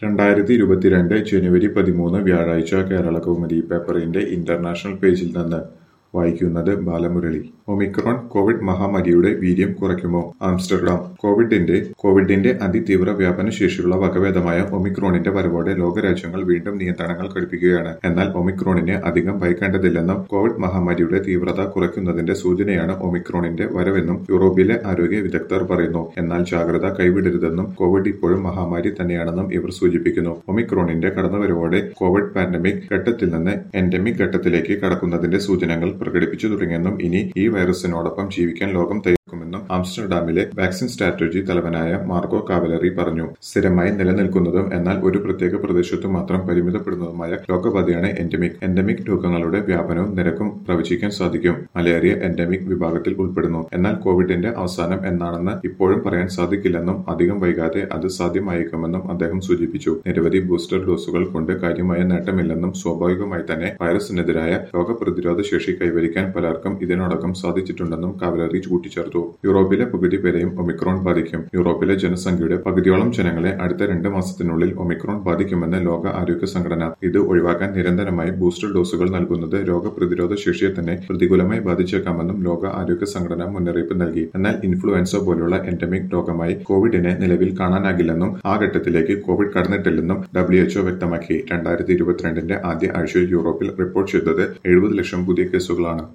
രണ്ടായിരത്തി ഇരുപത്തിരണ്ട് ജനുവരി പതിമൂന്ന് വ്യാഴാഴ്ച കേരളകൗമുദി പേപ്പറിന്റെ ഇന്റർനാഷണൽ പേജിൽ നിന്ന് വായിക്കുന്നത് ബാലമുരളി ഒമിക്രോൺ കോവിഡ് മഹാമാരിയുടെ വീര്യം കുറയ്ക്കുമോ ആംസ്റ്റർഡാം കോവിഡിന്റെ കോവിഡിന്റെ അതിതീവ്ര വ്യാപന ശേഷിയുള്ള വകഭേദമായ ഒമിക്രോണിന്റെ വരവോടെ ലോകരാജ്യങ്ങൾ വീണ്ടും നിയന്ത്രണങ്ങൾ കടുപ്പിക്കുകയാണ് എന്നാൽ ഒമിക്രോണിനെ അധികം ഭയക്കേണ്ടതില്ലെന്നും കോവിഡ് മഹാമാരിയുടെ തീവ്രത കുറയ്ക്കുന്നതിന്റെ സൂചനയാണ് ഒമിക്രോണിന്റെ വരവെന്നും യൂറോപ്പിലെ ആരോഗ്യ വിദഗ്ധർ പറയുന്നു എന്നാൽ ജാഗ്രത കൈവിടരുതെന്നും കോവിഡ് ഇപ്പോഴും മഹാമാരി തന്നെയാണെന്നും ഇവർ സൂചിപ്പിക്കുന്നു ഒമിക്രോണിന്റെ കടന്നുവരവോടെ കോവിഡ് പാൻഡമിക് ഘട്ടത്തിൽ നിന്ന് എൻഡമിക് ഘട്ടത്തിലേക്ക് കടക്കുന്നതിന്റെ സൂചനകൾ പ്രകടിപ്പിച്ചു തുടങ്ങിയെന്നും ഇനി ഈ വൈറസിനോടൊപ്പം ജീവിക്കാൻ ലോകം തയ്യാറെടുക്കുമെന്നും ആംസ്റ്റർഡാമിലെ വാക്സിൻ സ്ട്രാറ്റജി തലവനായ മാർഗോ കാവലറി പറഞ്ഞു സ്ഥിരമായി നിലനിൽക്കുന്നതും എന്നാൽ ഒരു പ്രത്യേക പ്രദേശത്തു മാത്രം പരിമിതപ്പെടുന്നതുമായ രോഗബാധയാണ് എൻഡമിക് എൻഡമിക് രോഗങ്ങളുടെ വ്യാപനവും നിരക്കും പ്രവചിക്കാൻ സാധിക്കും മലേറിയ എൻഡമിക് വിഭാഗത്തിൽ ഉൾപ്പെടുന്നു എന്നാൽ കോവിഡിന്റെ അവസാനം എന്നാണെന്ന് ഇപ്പോഴും പറയാൻ സാധിക്കില്ലെന്നും അധികം വൈകാതെ അത് സാധ്യമായേക്കുമെന്നും അദ്ദേഹം സൂചിപ്പിച്ചു നിരവധി ബൂസ്റ്റർ ഡോസുകൾ കൊണ്ട് കാര്യമായ നേട്ടമില്ലെന്നും സ്വാഭാവികമായി തന്നെ വൈറസിനെതിരായ രോഗപ്രതിരോധ ശേഷി കൈവരിക്കാൻ പലർക്കും ഇതിനോടകം സാധിച്ചിട്ടുണ്ടെന്നും കാവലറി കൂട്ടിച്ചേർത്തു യൂറോപ്പിലെ പകുതി പേരെയും ഒമിക്രോൺ ബാധിക്കും യൂറോപ്പിലെ ജനസംഖ്യയുടെ പകുതിയോളം ജനങ്ങളെ അടുത്ത രണ്ട് മാസത്തിനുള്ളിൽ ഒമിക്രോൺ ബാധിക്കുമെന്ന് ലോക ആരോഗ്യ സംഘടന ഇത് ഒഴിവാക്കാൻ നിരന്തരമായി ബൂസ്റ്റർ ഡോസുകൾ നൽകുന്നത് രോഗപ്രതിരോധ ശേഷിയെ തന്നെ പ്രതികൂലമായി ബാധിച്ചേക്കാമെന്നും ലോക ആരോഗ്യ സംഘടന മുന്നറിയിപ്പ് നൽകി എന്നാൽ ഇൻഫ്ലുവൻസ പോലുള്ള എൻഡമിക് രോഗമായി കോവിഡിനെ നിലവിൽ കാണാനാകില്ലെന്നും ആ ഘട്ടത്തിലേക്ക് കോവിഡ് കടന്നിട്ടില്ലെന്നും ഡബ്ല്യുഎച്ച്ഒ വ്യക്തമാക്കി രണ്ടായിരത്തി ഇരുപത്തിരണ്ടിന്റെ ആദ്യ ആഴ്ചയിൽ യൂറോപ്പിൽ റിപ്പോർട്ട് ചെയ്തത് എഴുപത് ലക്ഷം പുതിയ കേസുകളാണ്